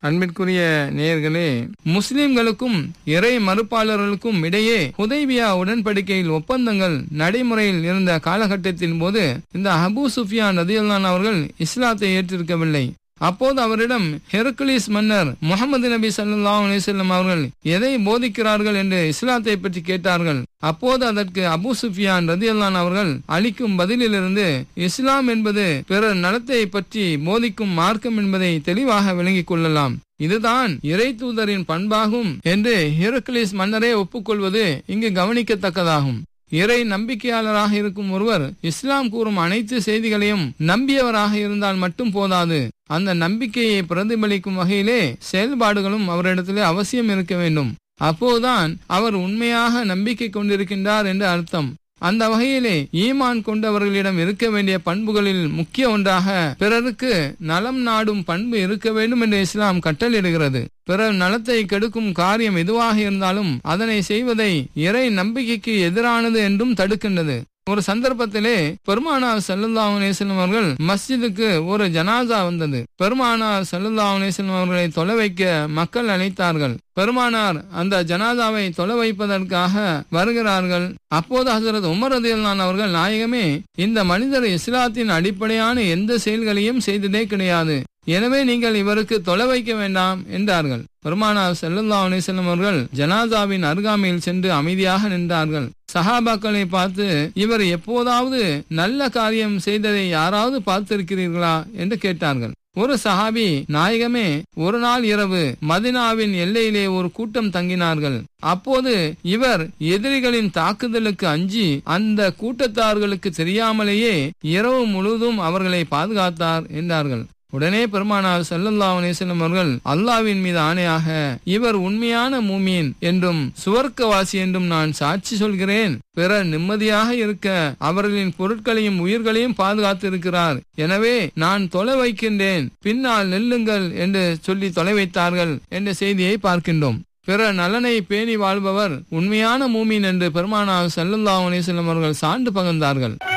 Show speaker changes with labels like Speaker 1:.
Speaker 1: அன்பிற்குரிய நேயர்களே முஸ்லிம்களுக்கும் இறை மறுப்பாளர்களுக்கும் இடையே ஹுதைபியா உடன்படிக்கையில் ஒப்பந்தங்கள் நடைமுறையில் இருந்த காலகட்டத்தின் போது இந்த அபு சுஃபியான் ரதியுல்லான் அவர்கள் இஸ்லாத்தை ஏற்றிருக்கவில்லை அப்போது அவரிடம் ஹெர்குலிஸ் மன்னர் முகமது நபி சல்லாஹ் அலிசல்லம் அவர்கள் எதை போதிக்கிறார்கள் என்று இஸ்லாத்தை பற்றி கேட்டார்கள் அப்போது அதற்கு அபு சுஃபியான் ரதியல்லான் அவர்கள் அளிக்கும் பதிலிலிருந்து இஸ்லாம் என்பது பிறர் நலத்தை பற்றி போதிக்கும் மார்க்கம் என்பதை தெளிவாக விளங்கிக் கொள்ளலாம் இதுதான் இறை தூதரின் பண்பாகும் என்று ஹெர்குலிஸ் மன்னரே ஒப்புக்கொள்வது இங்கு கவனிக்கத்தக்கதாகும் இறை நம்பிக்கையாளராக இருக்கும் ஒருவர் இஸ்லாம் கூறும் அனைத்து செய்திகளையும் நம்பியவராக இருந்தால் மட்டும் போதாது அந்த நம்பிக்கையை பிரதிபலிக்கும் வகையிலே செயல்பாடுகளும் அவரிடத்திலே அவசியம் இருக்க வேண்டும் அப்போதுதான் அவர் உண்மையாக நம்பிக்கை கொண்டிருக்கின்றார் என்று அர்த்தம் அந்த வகையிலே ஈமான் கொண்டவர்களிடம் இருக்க வேண்டிய பண்புகளில் முக்கிய ஒன்றாக பிறருக்கு நலம் நாடும் பண்பு இருக்க வேண்டும் என்று இஸ்லாம் கட்டளிடுகிறது பிறர் நலத்தை கெடுக்கும் காரியம் எதுவாக இருந்தாலும் அதனை செய்வதை இறை நம்பிக்கைக்கு எதிரானது என்றும் தடுக்கின்றது ஒரு சந்தர்ப்பத்திலே பெருமானார் சல்லுல்லாஹ் அலிஸ்லம் அவர்கள் மஸ்ஜிதுக்கு ஒரு ஜனாசா வந்தது பெருமானார் சல்லுல்லாஹ் அலிஸ்லம் அவர்களை தொலை வைக்க மக்கள் அழைத்தார்கள் பெருமானார் அந்த ஜனாதாவை தொலை வைப்பதற்காக வருகிறார்கள் அப்போது ஹசரத் உமர் ரதியல்லான் அவர்கள் நாயகமே இந்த மனிதர் இஸ்லாத்தின் அடிப்படையான எந்த செயல்களையும் செய்ததே கிடையாது எனவே நீங்கள் இவருக்கு தொலை வைக்க வேண்டாம் என்றார்கள் பெருமானார் செல்லுல்லா அலிசல்லம் அவர்கள் ஜனாதாவின் அருகாமையில் சென்று அமைதியாக நின்றார்கள் சஹாபாக்களை பார்த்து இவர் எப்போதாவது நல்ல காரியம் செய்ததை யாராவது பார்த்திருக்கிறீர்களா என்று கேட்டார்கள் ஒரு சஹாபி நாயகமே ஒரு நாள் இரவு மதினாவின் எல்லையிலே ஒரு கூட்டம் தங்கினார்கள் அப்போது இவர் எதிரிகளின் தாக்குதலுக்கு அஞ்சி அந்த கூட்டத்தார்களுக்கு தெரியாமலேயே இரவு முழுவதும் அவர்களை பாதுகாத்தார் என்றார்கள் உடனே பெருமானார் சல்லல்லா அலிஸ்லம் அவர்கள் அல்லாவின் மீது ஆணையாக இவர் உண்மையான மூமியின் என்றும் சுவர்க்கவாசி என்றும் நான் சாட்சி சொல்கிறேன் பிறர் நிம்மதியாக இருக்க அவர்களின் பொருட்களையும் உயிர்களையும் பாதுகாத்து இருக்கிறார் எனவே நான் தொலை வைக்கின்றேன் பின்னால் நெல்லுங்கள் என்று சொல்லி தொலை வைத்தார்கள் என்ற செய்தியை பார்க்கின்றோம் பிற நலனை பேணி வாழ்பவர் உண்மையான மூமின் என்று பெருமானார் சல்லுல்லா அலிஸ்லம் அவர்கள் சான்று பகர்ந்தார்கள்